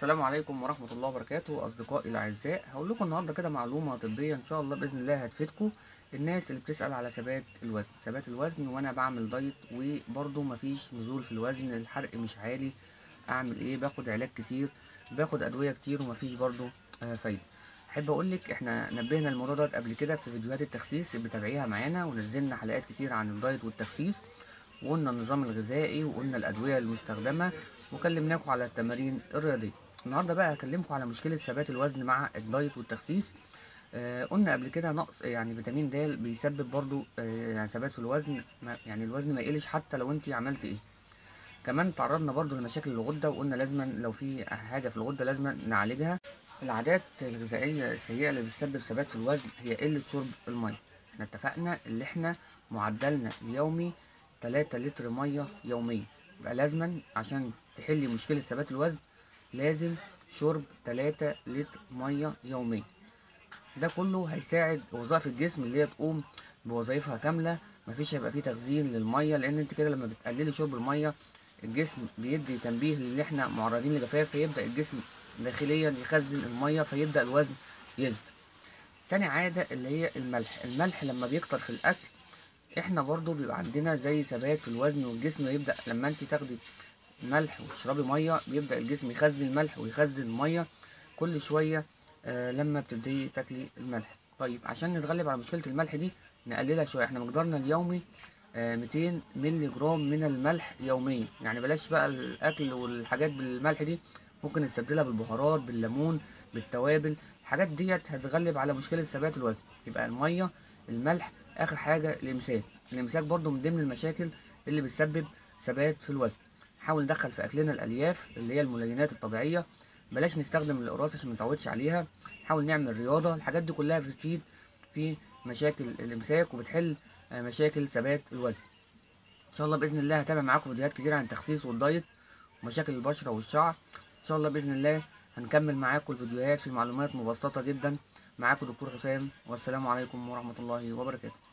السلام عليكم ورحمة الله وبركاته أصدقائي الأعزاء هقول لكم النهاردة كده معلومة طبية إن شاء الله بإذن الله هتفيدكم الناس اللي بتسأل على ثبات الوزن ثبات الوزن وأنا بعمل دايت وبرضه مفيش نزول في الوزن الحرق مش عالي أعمل إيه باخد علاج كتير باخد أدوية كتير ومفيش برضه آه فايدة أحب أقولك إحنا نبهنا الموضوع دوت قبل كده في فيديوهات التخسيس اللي بتابعيها معانا ونزلنا حلقات كتير عن الدايت والتخسيس وقلنا النظام الغذائي وقلنا الأدوية المستخدمة وكلمناكم على التمارين الرياضية النهارده بقى هكلمكم على مشكلة ثبات الوزن مع الدايت والتخسيس آه قلنا قبل كده نقص يعني فيتامين د بيسبب برضو آه يعني ثبات في الوزن ما يعني الوزن ما يقلش حتى لو انت عملت ايه كمان تعرضنا برضو لمشاكل الغدة وقلنا لازما لو في حاجة في الغدة لازما نعالجها العادات الغذائية السيئة اللي بتسبب ثبات في الوزن هي قلة شرب المية احنا اتفقنا اللي احنا معدلنا اليومي 3 لتر مية يوميا يبقى لازما عشان تحلي مشكلة ثبات الوزن لازم شرب 3 لتر مية يوميا ده كله هيساعد وظائف الجسم اللي هي تقوم بوظائفها كاملة مفيش هيبقى فيه تخزين للمية لأن انت كده لما بتقللي شرب المية الجسم بيدي تنبيه اللي احنا معرضين لجفاف فيبدأ الجسم داخليا يخزن المية فيبدأ الوزن يزيد تاني عادة اللي هي الملح الملح لما بيكتر في الأكل احنا برضو بيبقى عندنا زي ثبات في الوزن والجسم يبدأ لما انت تاخدي ملح وتشربي ميه بيبدأ الجسم يخزن الملح ويخزن الميه كل شوية آه لما بتبتدي تاكلي الملح طيب عشان نتغلب على مشكلة الملح دي نقللها شوية احنا مقدارنا اليومي آه 200 مللي جرام من الملح يوميا يعني بلاش بقى الأكل والحاجات بالملح دي ممكن نستبدلها بالبهارات بالليمون بالتوابل الحاجات ديت هتغلب على مشكلة ثبات الوزن يبقى المية الملح آخر حاجة الإمساك الإمساك برضو من ضمن المشاكل اللي بتسبب ثبات في الوزن نحاول ندخل في اكلنا الالياف اللي هي الملينات الطبيعيه بلاش نستخدم الاقراص عشان متعودش عليها نحاول نعمل رياضه الحاجات دي كلها بتفيد في مشاكل الامساك وبتحل مشاكل ثبات الوزن ان شاء الله باذن الله هتابع معاكم فيديوهات كتير عن التخسيس والدايت ومشاكل البشره والشعر ان شاء الله باذن الله هنكمل معاكم الفيديوهات في معلومات مبسطه جدا معاكم دكتور حسام والسلام عليكم ورحمه الله وبركاته